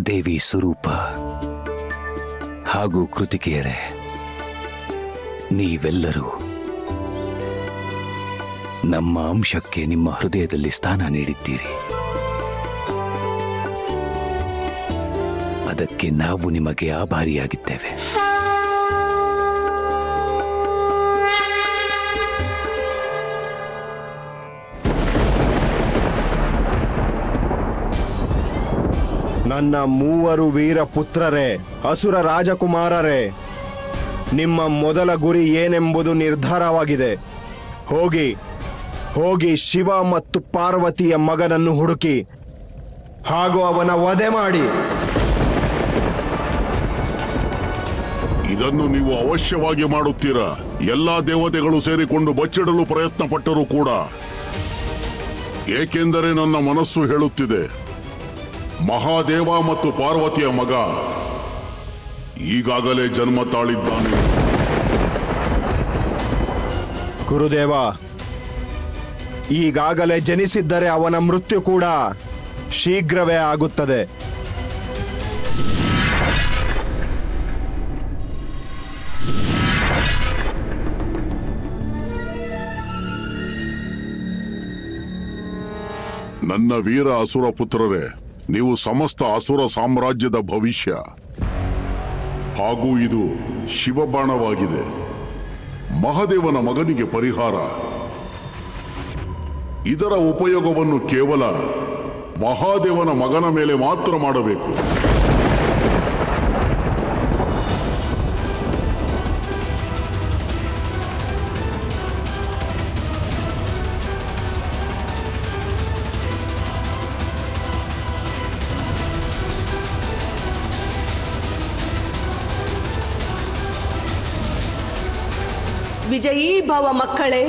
ದೇವಿ ಸ್ವರೂಪ ಹಾಗೂ ಕೃತಿಕೆಯರೇ ನೀವೆಲ್ಲರೂ ನಮ್ಮ ಅಂಶಕ್ಕೆ ನಿಮ್ಮ ಹೃದಯದಲ್ಲಿ ಸ್ಥಾನ ನೀಡಿದ್ದೀರಿ ಅದಕ್ಕೆ ನಾವು ನಿಮಗೆ ಆಭಾರಿಯಾಗಿದ್ದೇವೆ ನನ್ನ ಮೂವರು ವೀರ ಪುತ್ರರೇ ಅಸುರ ರಾಜಕುಮಾರರೇ ನಿಮ್ಮ ಮೊದಲ ಗುರಿ ಏನೆಂಬುದು ನಿರ್ಧಾರವಾಗಿದೆ ಹೋಗಿ ಹೋಗಿ ಶಿವ ಮತ್ತು ಪಾರ್ವತಿಯ ಮಗನನ್ನು ಹುಡುಕಿ ಹಾಗೂ ಅವನ ವಧೆ ಮಾಡಿ ಇದನ್ನು ನೀವು ಅವಶ್ಯವಾಗಿ ಮಾಡುತ್ತೀರಾ ಎಲ್ಲಾ ದೇವತೆಗಳು ಸೇರಿಕೊಂಡು ಬಚ್ಚಿಡಲು ಪ್ರಯತ್ನ ಪಟ್ಟರೂ ಕೂಡ ಏಕೆಂದರೆ ನನ್ನ ಮನಸ್ಸು ಹೇಳುತ್ತಿದೆ ಮಹಾದೇವ ಮತ್ತು ಪಾರ್ವತಿಯ ಮಗ ಈಗಾಗಲೇ ಜನ್ಮ ತಾಳಿದ್ದಾನೆ ಗುರುದೇವ ಈಗಾಗಲೇ ಜನಿಸಿದ್ದರೆ ಅವನ ಮೃತ್ಯು ಕೂಡ ಶೀಘ್ರವೇ ಆಗುತ್ತದೆ ನನ್ನ ವೀರ ಅಸುರ ಪುತ್ರರೇ ನೀವು ಸಮಸ್ತ ಅಸುರ ಸಾಮ್ರಾಜ್ಯದ ಭವಿಷ್ಯ ಹಾಗೂ ಇದು ಶಿವಬಾಣವಾಗಿದೆ ಮಹಾದೇವನ ಮಗನಿಗೆ ಪರಿಹಾರ ಇದರ ಉಪಯೋಗವನ್ನು ಕೇವಲ ಮಹಾದೇವನ ಮಗನ ಮೇಲೆ ಮಾತ್ರ ಮಾಡಬೇಕು ವಿಜಯೀ ಭವ ಮಕ್ಕಳೇ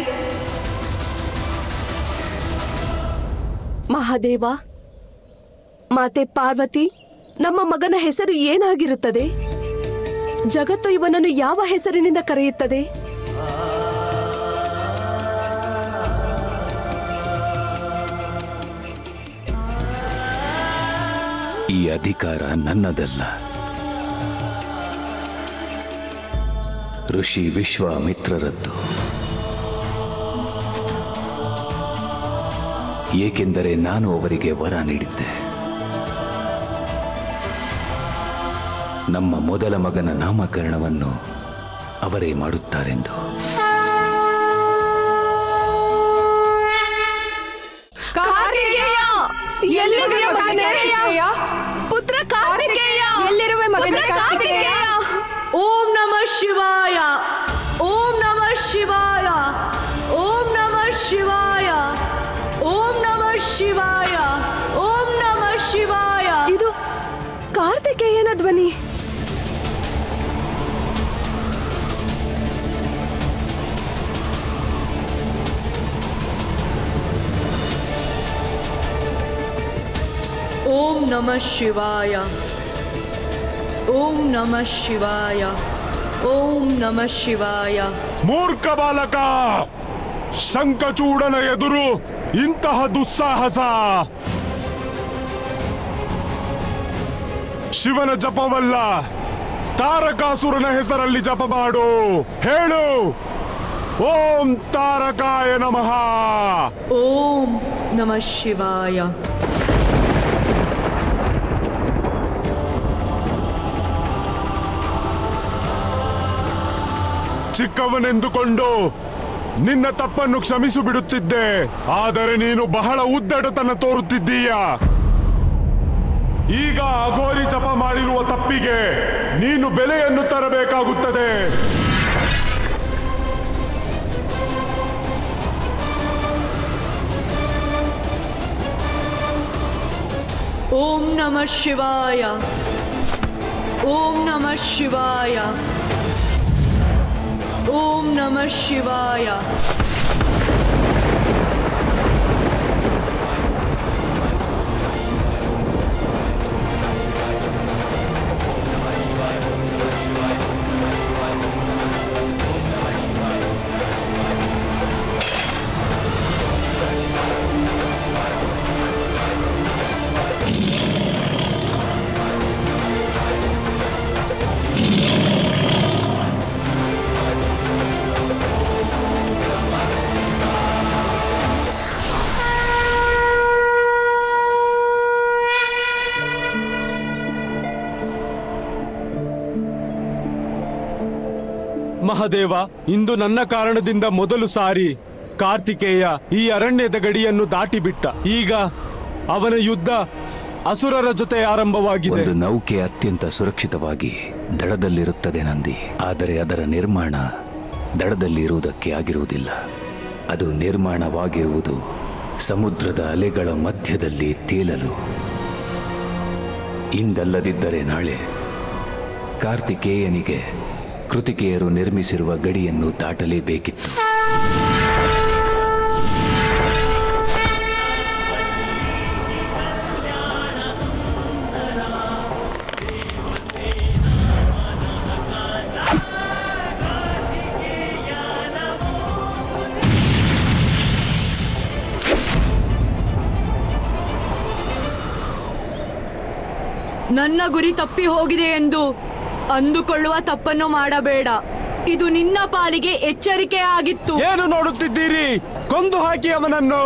ಮಹಾದೇವ ಮಾತೆ ಪಾರ್ವತಿ ನಮ್ಮ ಮಗನ ಹೆಸರು ಏನಾಗಿರುತ್ತದೆ ಜಗತ್ತು ಇವನನ್ನು ಯಾವ ಹೆಸರಿನಿಂದ ಕರೆಯುತ್ತದೆ ಈ ಅಧಿಕಾರ ನನ್ನದಲ್ಲ ಋಷಿ ವಿಶ್ವಾಮಿತ್ರರದ್ದು ಏಕೆಂದರೆ ನಾನು ಅವರಿಗೆ ವರ ನೀಡಿದ್ದೆ ನಮ್ಮ ಮೊದಲ ಮಗನ ನಾಮಕರಣವನ್ನು ಅವರೇ ಮಾಡುತ್ತಾರೆಂದು ಕಾರ್ತಿಕೇಯ ಎಲ್ಲಿರುವೆ ಮಗನೇ? ಪುತ್ರ ಕಾರ್ತಿಕೇಯ ಎಲ್ಲಿರುವೆ ಮಗನೇ ಪುತ್ರ ಕಾರ್ತಿಕೇಯ? ಓಂ ನಮಃ ಶಿವಾಯ ಓಂ ನಮಃ ಶಿವಾಯ ಓಂ ನಮಃ ಶಿವಾಯ ಓಂ ನಮಃ ಶಿವಾಯ ಓಂ ನಮಃ ಶಿವಾಯ ಇದು ಕಾರ್ತಿಕೇಯನ ಧ್ವನಿ ಓಂ ನಮಃ ಶಿವಾಯ ಓಂ ನಮಃ ಶಿವಾಯ ಓಂ ನಮಃ ಶಿವಾಯ ಮೂರ್ಖ ಬಾಲಕ ಶಂಕಚೂಡನ ಎದುರು ಇಂತಹ ದುಸ್ಸಾಹಸ ಶಿವನ ಜಪವಲ್ಲ ತಾರಕಾಸುರನ ಹೆಸರಲ್ಲಿ ಜಪ ಮಾಡು ಹೇಳು ಓಂ ತಾರಕಾಯ ನಮಃ ಓಂ ನಮಃ ಶಿವಾಯ ಚಿಕ್ಕವನೆಂದುಕೊಂಡು ನಿನ್ನ ತಪ್ಪನ್ನು ಕ್ಷಮಿಸಿ ಬಿಡುತ್ತಿದ್ದೆ ಆದರೆ ನೀನು ಬಹಳ ಉದ್ದಟತನ ತೋರುತ್ತಿದ್ದೀಯ ಈಗ ಅಘೋರಿ ಜಪ ಮಾಡಿರುವ ತಪ್ಪಿಗೆ ನೀನು ಬೆಲೆಯನ್ನು ತರಬೇಕಾಗುತ್ತದೆ ಓಂ ನಮಃ ಶಿವಾಯ ಓಂ ನಮಃ ಶಿವಾಯ ಓಂ ನಮಃ ಶಿವಾಯ ಮಹಾದೇವ ಇಂದು ನನ್ನ ಕಾರಣದಿಂದ ಮೊದಲು ಸಾರಿ ಕಾರ್ತಿಕೇಯ ಈ ಅರಣ್ಯದ ಗಡಿಯನ್ನು ದಾಟಿಬಿಟ್ಟ ಈಗ ಅವನ ಯುದ್ಧ ಅಸುರರ ಜೊತೆ ಆರಂಭವಾಗಿದೆ ಒಂದು ನೌಕೆ ಅತ್ಯಂತ ಸುರಕ್ಷಿತವಾಗಿ ದಡದಲ್ಲಿರುತ್ತದೆ ನಂದಿ ಆದರೆ ಅದರ ನಿರ್ಮಾಣ ದಡದಲ್ಲಿ ಇರುವುದಕ್ಕೆ ಆಗಿರುವುದಿಲ್ಲ ಅದು ನಿರ್ಮಾಣವಾಗಿರುವುದು ಸಮುದ್ರದ ಅಲೆಗಳ ಮಧ್ಯದಲ್ಲಿ ತೇಲಲು ಇಂದಲ್ಲದಿದ್ದರೆ ನಾಳೆ ಕಾರ್ತಿಕೇಯನಿಗೆ ಕೃತಿಕೆಯರು ನಿರ್ಮಿಸಿರುವ ಗಡಿಯನ್ನು ದಾಟಲೇಬೇಕಿತ್ತು ನನ್ನ ಗುರಿ ತಪ್ಪಿ ಹೋಗಿದೆ ಎಂದು ಅಂದುಕೊಳ್ಳುವ ತಪ್ಪನ್ನು ಮಾಡಬೇಡ ಇದು ನಿನ್ನ ಪಾಲಿಗೆ ಎಚ್ಚರಿಕೆ ಆಗಿತ್ತು ಏನು ನೋಡುತ್ತಿದ್ದೀರಿ ಕೊಂದು ಹಾಕಿ ಅವನನ್ನು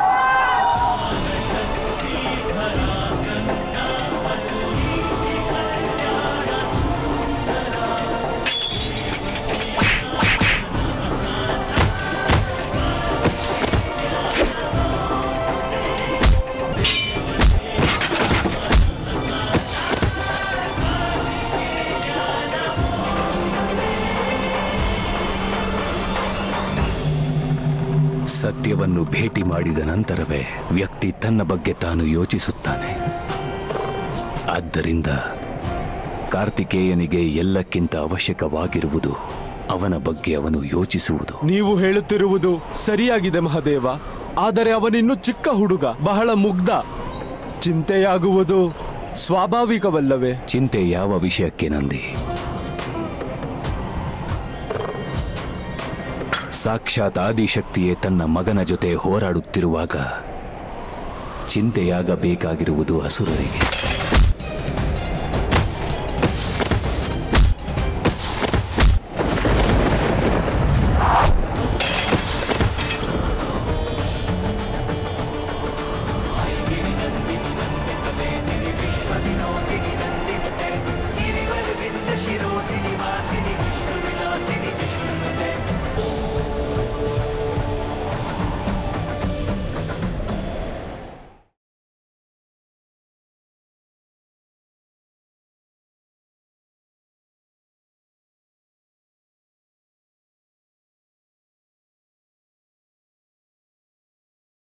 ಸತ್ಯವನ್ನು ಭೇಟಿ ಮಾಡಿದ ನಂತರವೇ ವ್ಯಕ್ತಿ ತನ್ನ ಬಗ್ಗೆ ತಾನು ಯೋಚಿಸುತ್ತಾನೆ ಆದ್ದರಿಂದ ಕಾರ್ತಿಕೇಯನಿಗೆ ಎಲ್ಲಕ್ಕಿಂತ ಅವಶ್ಯಕವಾಗಿರುವುದು ಅವನ ಬಗ್ಗೆ ಅವನು ಯೋಚಿಸುವುದು ನೀವು ಹೇಳುತ್ತಿರುವುದು ಸರಿಯಾಗಿದೆ ಮಹಾದೇವ ಆದರೆ ಅವನಿನ್ನು ಚಿಕ್ಕ ಹುಡುಗ ಬಹಳ ಮುಗ್ಧ ಚಿಂತೆಯಾಗುವುದು ಸ್ವಾಭಾವಿಕವಲ್ಲವೇ ಚಿಂತೆ ಯಾವ ವಿಷಯಕ್ಕೆ ನಂದಿ ಸಾಕ್ಷಾತ್ ಆದಿಶಕ್ತಿಯೇ ತನ್ನ ಮಗನ ಜೊತೆ ಹೋರಾಡುತ್ತಿರುವಾಗ ಚಿಂತೆಯಾಗಬೇಕಾಗಿರುವುದು ಅಸುರರಿಗೆ